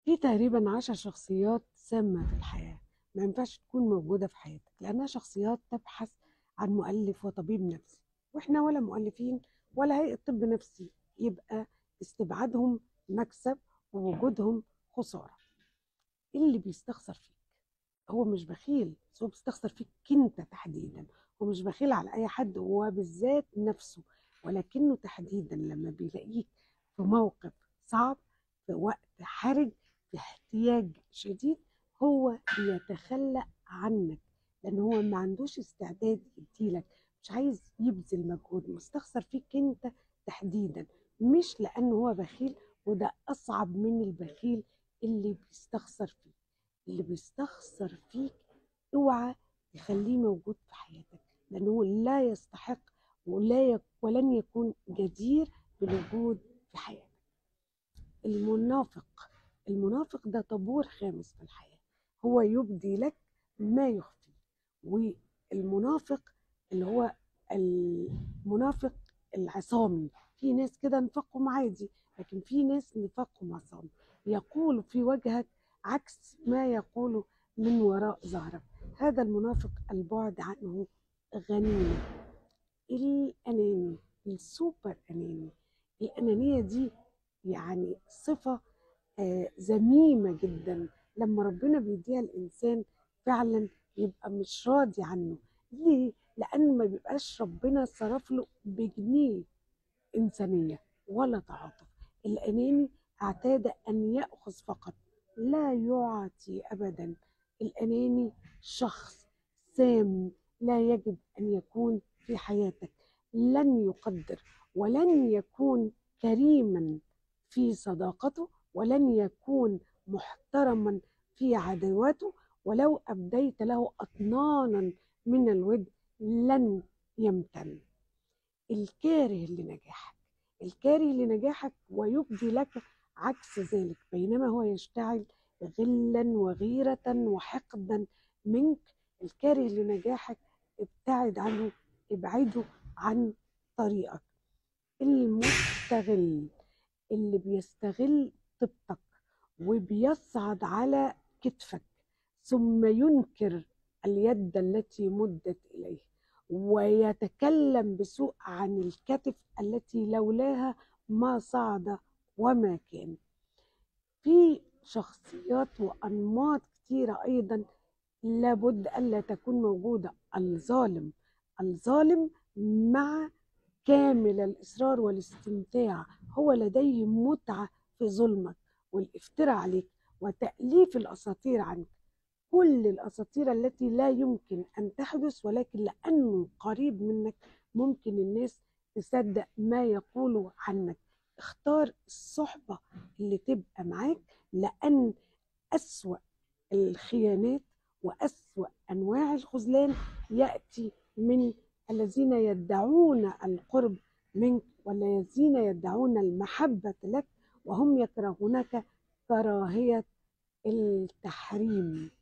في تقريبا عشر شخصيات سامة في الحياة ما ينفعش تكون موجودة في حياتك لأنها شخصيات تبحث عن مؤلف وطبيب نفسي وإحنا ولا مؤلفين ولا هيئة طب نفسي يبقى استبعادهم مكسب ووجودهم خسارة اللي بيستخسر فيك هو مش بخيل بس هو بيستخسر فيك انت تحديدا هو مش بخيل على اي حد وبالذات نفسه ولكنه تحديدا لما بيلاقيك في موقف صعب في وقت حرج في احتياج شديد هو بيتخلى عنك لان هو ما عندوش استعداد يديلك مش عايز يبذل مجهود مستخسر فيك انت تحديدا مش لانه هو بخيل وده اصعب من البخيل اللي بيستخسر فيك اللي بيستخسر فيك اوعى تخليه موجود في حياتك لانه لا يستحق ولا يك ولن يكون جدير بالوجود في حياتك المنافق المنافق ده طابور خامس في الحياة هو يبدي لك ما يخفي والمنافق اللي هو المنافق العصامي في ناس كده نفاقهم عادي لكن في ناس نفاقهم عصامي يقول في وجهك عكس ما يقول من وراء ظهرك هذا المنافق البعد عنه غنيمة الأناني السوبر أناني الأنانية دي يعني صفة آه، ذميمة جدا لما ربنا بيديها الإنسان فعلا يبقى مش راضي عنه ليه؟ لأنه ما بيبقاش ربنا صرف له بجنيه إنسانية ولا تعاطف الأناني اعتاد أن يأخذ فقط لا يعطي أبدا الأناني شخص سام لا يجب أن يكون في حياتك لن يقدر ولن يكون كريما في صداقته ولن يكون محترما في عداوته ولو أبديت له أطنانا من الود لن يمتن الكاره لنجاحك الكاره لنجاحك ويبدي لك عكس ذلك بينما هو يشتعل غلا وغيرة وحقدا منك الكاره لنجاحك ابتعد عنه ابعده عن طريقك المستغل اللي بيستغل طيبتك وبيصعد على كتفك ثم ينكر اليد التي مدت اليه ويتكلم بسوء عن الكتف التي لولاها ما صعد وما كان في شخصيات وانماط كتيره ايضا لابد الا تكون موجوده الظالم الظالم مع كامل الاصرار والاستمتاع هو لديه متعه في ظلمك والافتراء عليك وتاليف الاساطير عنك كل الاساطير التي لا يمكن ان تحدث ولكن لانه قريب منك ممكن الناس تصدق ما يقوله عنك اختار الصحبه اللي تبقى معاك لان اسوا الخيانات واسوا انواع الخذلان ياتي من الذين يدعون القرب منك والذين يدعون المحبه لك وهم يكرهونك كراهيه التحريم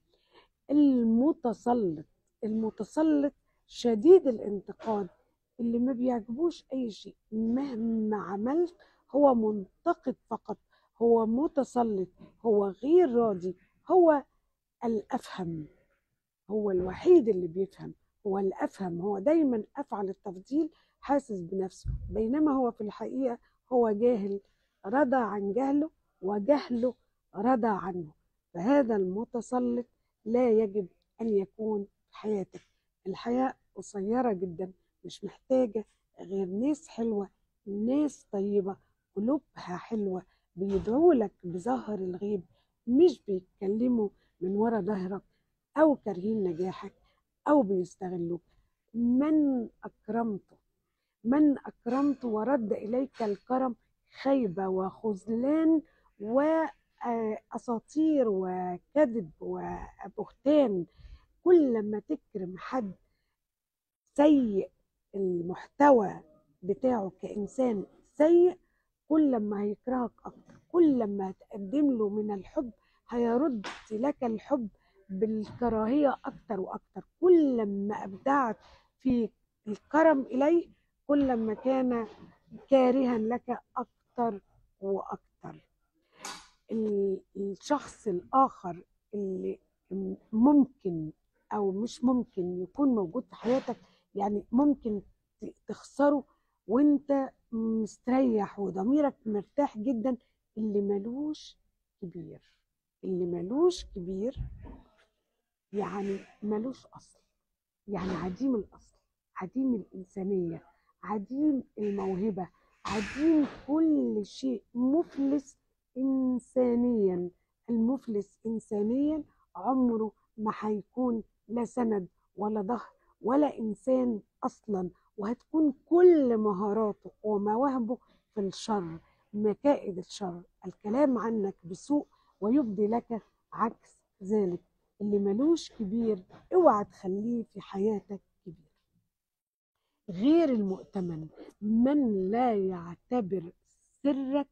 المتسلط المتسلط شديد الانتقاد اللي ما بيعجبوش اي شيء مهما عملت هو منتقد فقط هو متسلط هو غير راضي هو الافهم هو الوحيد اللي بيفهم هو الافهم هو دايما افعل التفضيل حاسس بنفسه بينما هو في الحقيقه هو جاهل رضى عن جهله وجهله رضى عنه فهذا المتسلط لا يجب أن يكون في حياتك الحياة قصيرة جدا مش محتاجة غير ناس حلوة ناس طيبة قلوبها حلوة بيدعوا لك بظهر الغيب مش بيتكلموا من ورا ظهرك أو كارهين نجاحك أو بيستغلوك من أكرمته من أكرمته ورد إليك الكرم خيبة وخذلان وأساطير وكذب وبهتان كل ما تكرم حد سيء المحتوى بتاعه كإنسان سيء كل ما هيكرهك أكتر كل ما هتقدم له من الحب هيرد لك الحب بالكراهية أكتر وأكتر كل ما أبدعت في الكرم إليه كل ما كان كارها لك أكتر وأكتر ال- الشخص الآخر اللي م- ممكن أو مش ممكن يكون موجود في حياتك يعني ممكن ت- تخسره وانت مستريح وضميرك مرتاح جدا اللي ملوش كبير اللي ملوش كبير يعني ملوش أصل يعني عديم الأصل عديم الإنسانية عديم الموهبة عديم كل شيء مفلس إنسانيا المفلس إنسانيا عمره ما هيكون لا سند ولا ظهر ولا إنسان أصلا وهتكون كل مهاراته ومواهبه في الشر مكائد الشر الكلام عنك بسوء ويبدي لك عكس ذلك اللي ملوش كبير اوعى تخليه في حياتك كبير غير المؤتمن من لا يعتبر سرك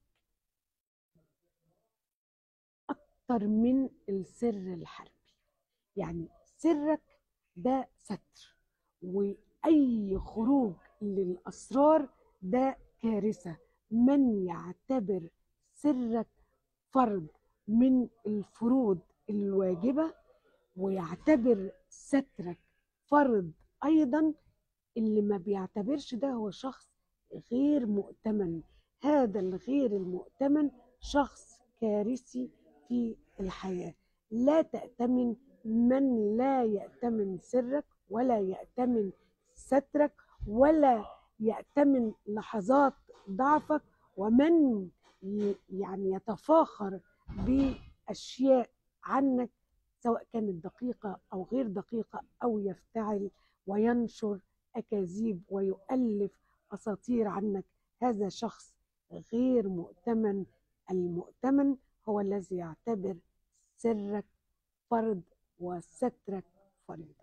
اكتر من السر الحربي يعني سرك ده ستر واي خروج للاسرار ده كارثه من يعتبر سرك فرض من الفروض الواجبه ويعتبر سترك فرض ايضا اللي ما بيعتبرش ده هو شخص غير مؤتمن هذا الغير المؤتمن شخص كارثي في الحياة لا تأتمن من لا يأتمن سرك ولا يأتمن سترك ولا يأتمن لحظات ضعفك ومن ي- يعني يتفاخر بأشياء عنك سواء كانت دقيقة أو غير دقيقة أو يفتعل وينشر أكاذيب ويؤلف أساطير عنك هذا شخص غير مؤتمن المؤتمن هو الذي يعتبر سرك فرض وسترك فريضة